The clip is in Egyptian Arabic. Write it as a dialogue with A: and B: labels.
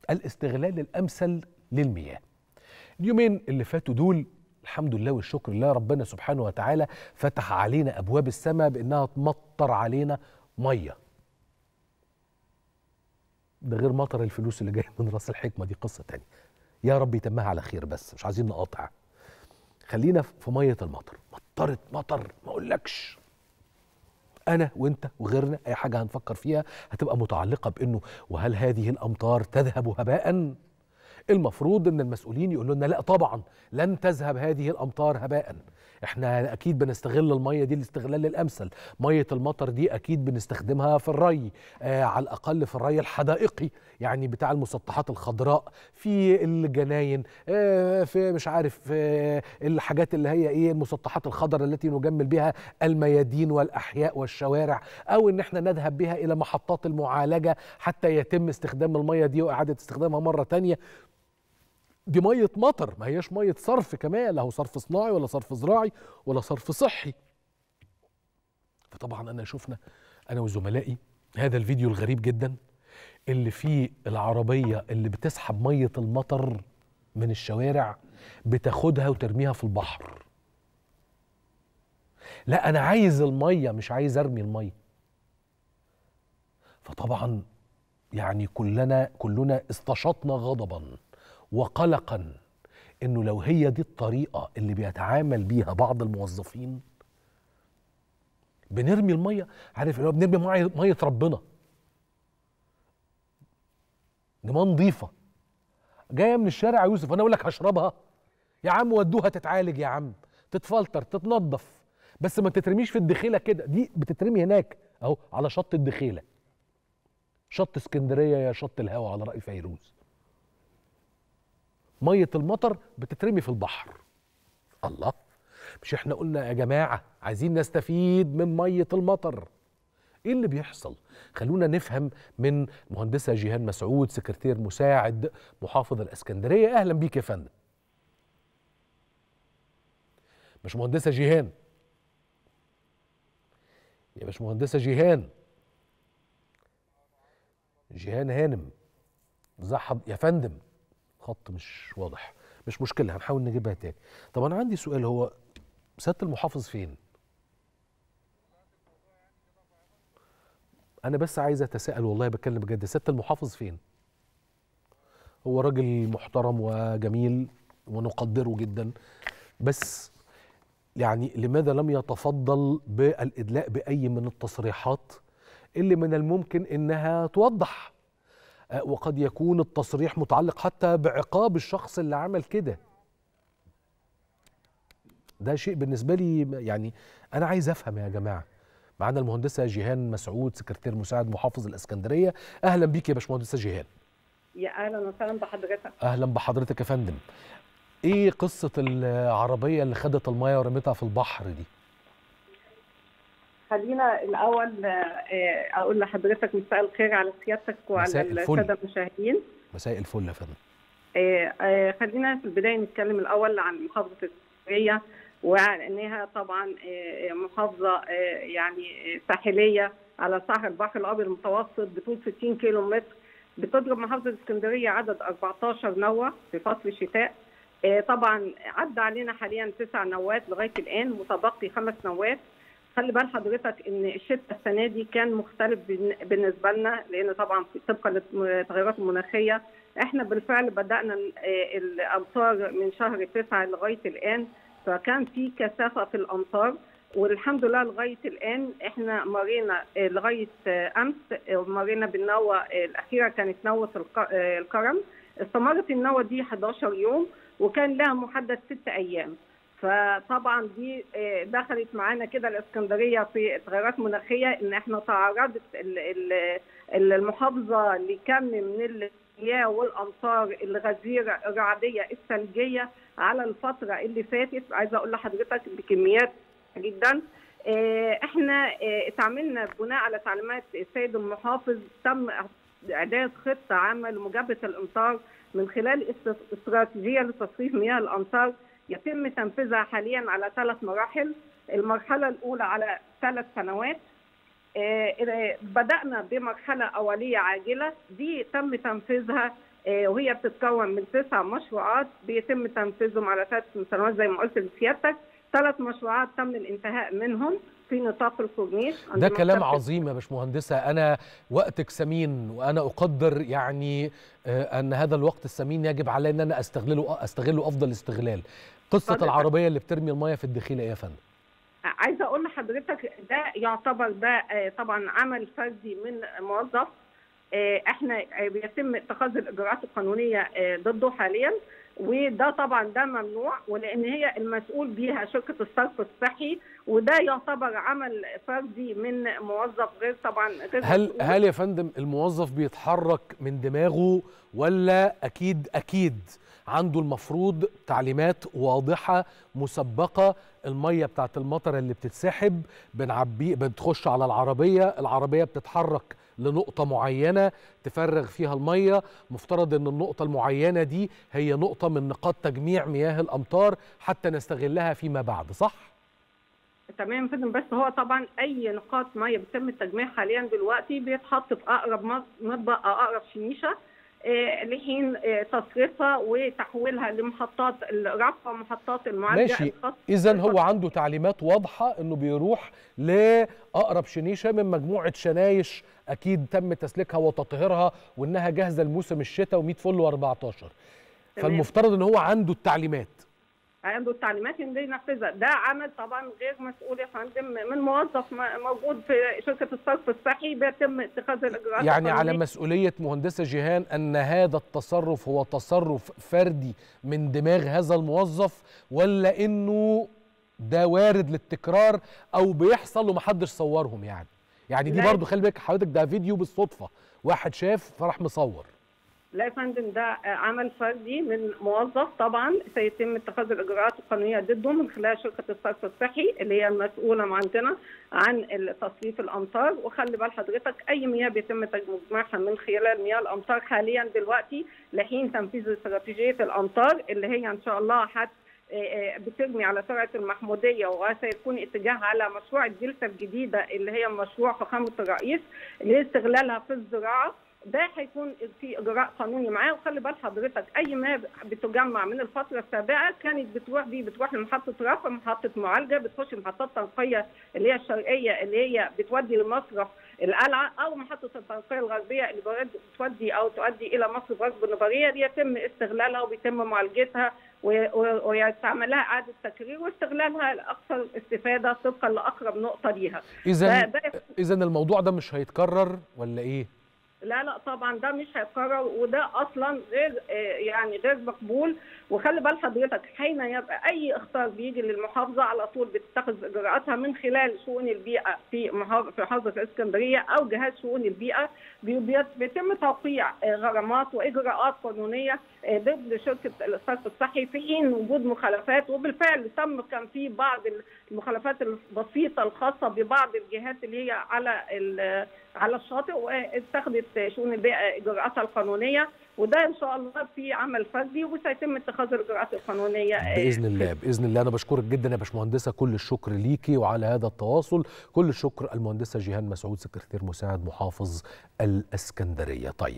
A: الاستغلال الامثل للمياه اليومين اللي فاتوا دول الحمد لله والشكر لله ربنا سبحانه وتعالى فتح علينا ابواب السماء بانها تمطر علينا ميه ده غير مطر الفلوس اللي جاي من راس الحكمه دي قصه تانية يا رب يتمها على خير بس مش عايزين نقاطع خلينا في ميه المطر مطرت مطر ما اقولكش انا وانت وغيرنا اي حاجه هنفكر فيها هتبقى متعلقه بانه وهل هذه الامطار تذهب هباء المفروض ان المسؤولين يقولوا لنا لا طبعا لن تذهب هذه الامطار هباء احنا اكيد بنستغل الميه دي الاستغلال الامثل ميه المطر دي اكيد بنستخدمها في الري آه على الاقل في الري الحدائقي يعني بتاع المسطحات الخضراء في الجناين آه في مش عارف آه الحاجات اللي هي ايه المسطحات الخضراء التي نجمل بها الميادين والاحياء والشوارع او ان احنا نذهب بها الى محطات المعالجه حتى يتم استخدام الميه دي واعاده استخدامها مره تانية دي ميه مطر ما هياش ميه صرف كمان لا هو صرف صناعي ولا صرف زراعي ولا صرف صحي فطبعا انا شفنا انا وزملائي هذا الفيديو الغريب جدا اللي فيه العربيه اللي بتسحب ميه المطر من الشوارع بتاخدها وترميها في البحر لا انا عايز الميه مش عايز ارمي الميه فطبعا يعني كلنا كلنا استشطنا غضبا وقلقا انه لو هي دي الطريقه اللي بيتعامل بيها بعض الموظفين بنرمي الميه عارف اللي هو بنرمي ميه ميه ربنا دماء نظيفه جايه من الشارع يا يوسف انا اقول لك هشربها يا عم ودوها تتعالج يا عم تتفلتر تتنضف بس ما تترميش في الدخيله كده دي بتترمي هناك اهو على شط الدخيله شط اسكندريه يا شط الهوا على راي فيروز ميه المطر بتترمي في البحر الله مش احنا قلنا يا جماعه عايزين نستفيد من ميه المطر ايه اللي بيحصل خلونا نفهم من مهندسه جيهان مسعود سكرتير مساعد محافظ الاسكندريه اهلا بيك يا فندم مش مهندسه جيهان يا باش مهندسه جيهان جيهان هانم زحب يا فندم خط مش واضح مش مشكله هنحاول نجيبها تاني طب انا عندي سؤال هو سياده المحافظ فين انا بس عايز اتساءل والله بتكلم بجد سياده المحافظ فين هو راجل محترم وجميل ونقدره جدا بس يعني لماذا لم يتفضل بالادلاء باي من التصريحات اللي من الممكن انها توضح وقد يكون التصريح متعلق حتى بعقاب الشخص اللي عمل كده ده شيء بالنسبه لي يعني انا عايز افهم يا جماعه معانا المهندسه جيهان مسعود سكرتير مساعد محافظ الاسكندريه اهلا بيك يا باشمهندسه جيهان
B: يا اهلا وسهلا بحضرتك
A: اهلا بحضرتك يا فندم ايه قصه العربيه اللي خدت الميه ورمتها في البحر دي
B: خلينا الاول اقول لحضرتك مساء الخير على سيادتك وعلى الساده المشاهدين
A: مساء الفل يا فندم
B: خلينا في البدايه نتكلم الاول عن محافظه الاسكندريه وانها طبعا محافظه يعني ساحليه على ساحل البحر الابيض المتوسط بطول 60 كيلو متر بتضرب محافظه الاسكندريه عدد 14 نوه في فصل الشتاء طبعا عدى علينا حاليا تسع نوات لغايه الان متبقي خمس نوات خلي بال حضرتك ان الشتاء السنه دي كان مختلف بالنسبه لنا لان طبعا طبقا للتغيرات المناخيه احنا بالفعل بدانا الامطار من شهر تسعه لغايه الان فكان في كثافه في الامطار والحمد لله لغايه الان احنا مرينا لغايه امس مرينا بالنوه الاخيره كانت نوه الكرم استمرت النوه دي 11 يوم وكان لها محدد ست ايام فطبعا دي دخلت معانا كده الاسكندريه في تغيرات مناخيه ان احنا تعرضت المحافظه لكم من المياه والامطار الغزيره الرعديه الثلجيه على الفتره اللي فاتت عايزه اقول لحضرتك بكميات جدا احنا اتعاملنا بناء على تعليمات السيد المحافظ تم اعداد خطه عامه لمجابهه الامطار من خلال استراتيجيه لتصريف مياه الامطار يتم تنفيذها حاليا على ثلاث مراحل المرحله الاولى على ثلاث سنوات بدانا بمرحله اوليه عاجله دي تم تنفيذها وهي بتتكون من تسع مشروعات بيتم تنفيذهم على ثلاث سنوات زي ما قلت لسيادتك ثلاث مشروعات تم الانتهاء منهم في نطاق الكورنيش
A: ده كلام عظيم يا باشمهندسه انا وقتك ثمين وانا اقدر يعني ان هذا الوقت الثمين يجب علي ان انا استغله استغله افضل استغلال قصه فضل. العربيه اللي بترمي الميه في الدخيله ايه يا فندم
B: عايزه اقول لحضرتك ده يعتبر ده طبعا عمل فردي من موظف احنا بيتم اتخاذ الاجراءات القانونيه ضده حاليا وده طبعا ده ممنوع ولان هي المسؤول بيها شركه الصرف الصحي وده يعتبر عمل فردي من موظف غير طبعا غير
A: هل
B: مسؤول.
A: هل يا فندم الموظف بيتحرك من دماغه ولا اكيد اكيد عنده المفروض تعليمات واضحه مسبقه الميه بتاعت المطر اللي بتتسحب بنعبيه بتخش على العربيه العربيه بتتحرك لنقطة معينة تفرغ فيها المية مفترض أن النقطة المعينة دي هي نقطة من نقاط تجميع مياه الأمطار حتى نستغلها فيما بعد صح؟
B: تمام فندم بس هو طبعا اي نقاط ميه بيتم التجميع حاليا دلوقتي بيتحط في اقرب مطبق او اقرب شنيشه لحين تصريفها وتحويلها لمحطات الرفع ومحطات المعالجه
A: ماشي اذا هو عنده تعليمات واضحه انه بيروح لاقرب شنيشه من مجموعه شنايش اكيد تم تسليكها وتطهيرها وانها جاهزه لموسم الشتاء و100 فل و14 فالمفترض ان هو عنده التعليمات
B: عنده التعليمات ان ينفذها ده عمل طبعا غير مسؤول يا فندم من موظف موجود في شركه الصرف الصحي بيتم اتخاذ الاجراءات
A: يعني على مسؤوليه مهندسه جيهان ان هذا التصرف هو تصرف فردي من دماغ هذا الموظف ولا انه ده وارد للتكرار او بيحصل ومحدش صورهم يعني يعني دي برضو خلي بالك حضرتك ده فيديو بالصدفه واحد شاف فراح مصور
B: لا يا فندم ده عمل فردي من موظف طبعا سيتم اتخاذ الاجراءات القانونيه ضده من خلال شركه الصرف الصحي اللي هي المسؤوله عندنا عن تصريف الامطار وخلي بال حضرتك اي مياه بيتم تجميعها من خلال مياه الامطار حاليا دلوقتي لحين تنفيذ استراتيجيه الامطار اللي هي ان شاء الله حتى بترمي على سرعه المحموديه وسيكون اتجاه على مشروع الدلتا الجديده اللي هي مشروع فخامه الرئيس لاستغلالها في الزراعه ده هيكون في اجراء قانوني معاه وخلي بال حضرتك اي ما بتجمع من الفتره السابقه كانت بتروح دي بتروح لمحطه رفع محطه معالجه بتخش محطات تنقيه اللي هي الشرقيه اللي هي بتودي لمصرف القلعه او محطه التنقيه الغربيه اللي بتودي او تؤدي الى مصرف غرب النبريه دي يتم استغلالها وبيتم معالجتها ويستعمل لها اعاده تكرير واستغلالها لاكثر استفاده طبقا لاقرب نقطه ليها.
A: اذا اذا الموضوع ده مش هيتكرر ولا ايه؟
B: لا لا طبعا ده مش هيتكرر وده اصلا غير يعني غير مقبول وخلي بال حضرتك حين يبقى اي اخطار بيجي للمحافظه على طول بتتخذ اجراءاتها من خلال شؤون البيئه في في محافظه الاسكندريه او جهاز شؤون البيئه بيتم توقيع غرامات واجراءات قانونيه ضد شركه الصرف الصحي في حين وجود مخالفات وبالفعل تم كان في بعض المخالفات البسيطه الخاصه ببعض الجهات اللي هي على على الشاطئ واتخذت شؤون البيئه اجراءاتها القانونيه وده ان شاء الله في عمل فردي وسيتم اتخاذ الاجراءات القانونيه
A: باذن الله باذن الله انا بشكرك جدا يا باشمهندسه كل الشكر ليكي وعلى هذا التواصل كل الشكر المهندسه جيهان مسعود سكرتير مساعد محافظ الاسكندريه طيب